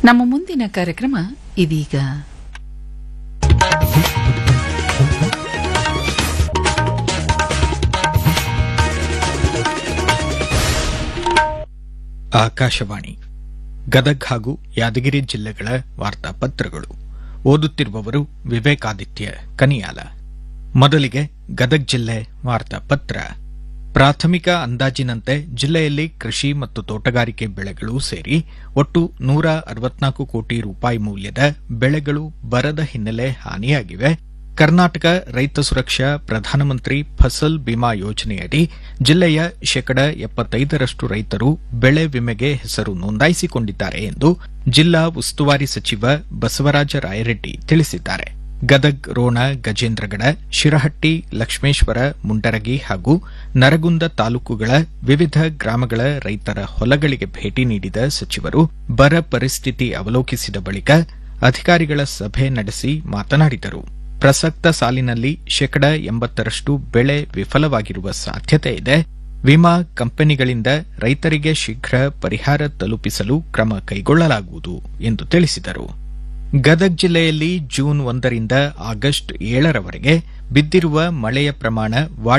ನಮ್ಮ ಮುಂದಿನ ಕಾರ್ಯಕ್ರಮ ಇದೀಗ ಆಕಾಶವಾಣಿ ಗದಗ್ ಹಾಗೂ ಯಾದಗಿರಿ ಜಿಲ್ಲೆಗಳ ವಾರ್ತಾಪತ್ರಗಳು ಓದುತ್ತಿರುವವರು ವಿವೇಕಾದಿತ್ಯ ಕನಿಯಾಲ ಮೊದಲಿಗೆ ಗದಗ್ ಜಿಲ್ಲೆ ವಾರ್ತಾಪತ್ರ ಪ್ರಾಥಮಿಕ ಅಂದಾಜಿನಂತೆ ಜಿಲ್ಲೆಯಲ್ಲಿ ಕೃಷಿ ಮತ್ತು ತೋಟಗಾರಿಕೆ ಬೆಳೆಗಳು ಸೇರಿ ಒಟ್ಟು ನೂರ ಅರವತ್ನಾಲ್ಕು ಕೋಟಿ ರೂಪಾಯಿ ಮೌಲ್ಯದ ಬೆಳೆಗಳು ಬರದ ಹಿನ್ನೆಲೆ ಹಾನಿಯಾಗಿವೆ ಕರ್ನಾಟಕ ರೈತ ಸುರಕ್ಷಾ ಪ್ರಧಾನಮಂತ್ರಿ ಫಸಲ್ ಬಿಮಾ ಯೋಜನೆಯಡಿ ಜಿಲ್ಲೆಯ ಶೇಕಡ ಎಪ್ಪತ್ತೈದರಷ್ಟು ರೈತರು ಬೆಳೆ ವಿಮೆಗೆ ಹೆಸರು ನೋಂದಾಯಿಸಿಕೊಂಡಿದ್ದಾರೆ ಎಂದು ಜಿಲ್ಲಾ ಉಸ್ತುವಾರಿ ಸಚಿವ ಬಸವರಾಜ ರಾಯರೆಡ್ಡಿ ತಿಳಿಸಿದ್ದಾರೆ ಗದಗ್ ರೋಣ ಗಜೇಂದ್ರಗಡ ಶಿರಹಟ್ಟಿ ಲಕ್ಷ್ಮೇಶ್ವರ ಮುಂಡರಗಿ ಹಾಗೂ ನರಗುಂದ ತಾಲೂಕುಗಳ ವಿವಿಧ ಗ್ರಾಮಗಳ ರೈತರ ಹೊಲಗಳಿಗೆ ಭೇಟಿ ನೀಡಿದ ಸಚಿವರು ಬರ ಪರಿಸ್ಥಿತಿ ಅವಲೋಕಿಸಿದ ಬಳಿಕ ಅಧಿಕಾರಿಗಳ ಸಭೆ ನಡೆಸಿ ಮಾತನಾಡಿದರು ಪ್ರಸಕ್ತ ಸಾಲಿನಲ್ಲಿ ಶೇಕಡ ಎಂಬತ್ತರಷ್ಟು ಬೆಳೆ ವಿಫಲವಾಗಿರುವ ಸಾಧ್ಯತೆ ಇದೆ ವಿಮಾ ಕಂಪನಿಗಳಿಂದ ರೈತರಿಗೆ ಶೀಘ್ರ ಪರಿಹಾರ ತಲುಪಿಸಲು ಕ್ರಮ ಕೈಗೊಳ್ಳಲಾಗುವುದು ಎಂದು ತಿಳಿಸಿದರು ಗದಗ್ ಜಿಲ್ಲೆಯಲ್ಲಿ ಜೂನ್ ಒಂದರಿಂದ ಆಗಸ್ಟ್ ಏಳರವರೆಗೆ ಬಿದ್ದಿರುವ ಮಳೆಯ ಪ್ರಮಾಣ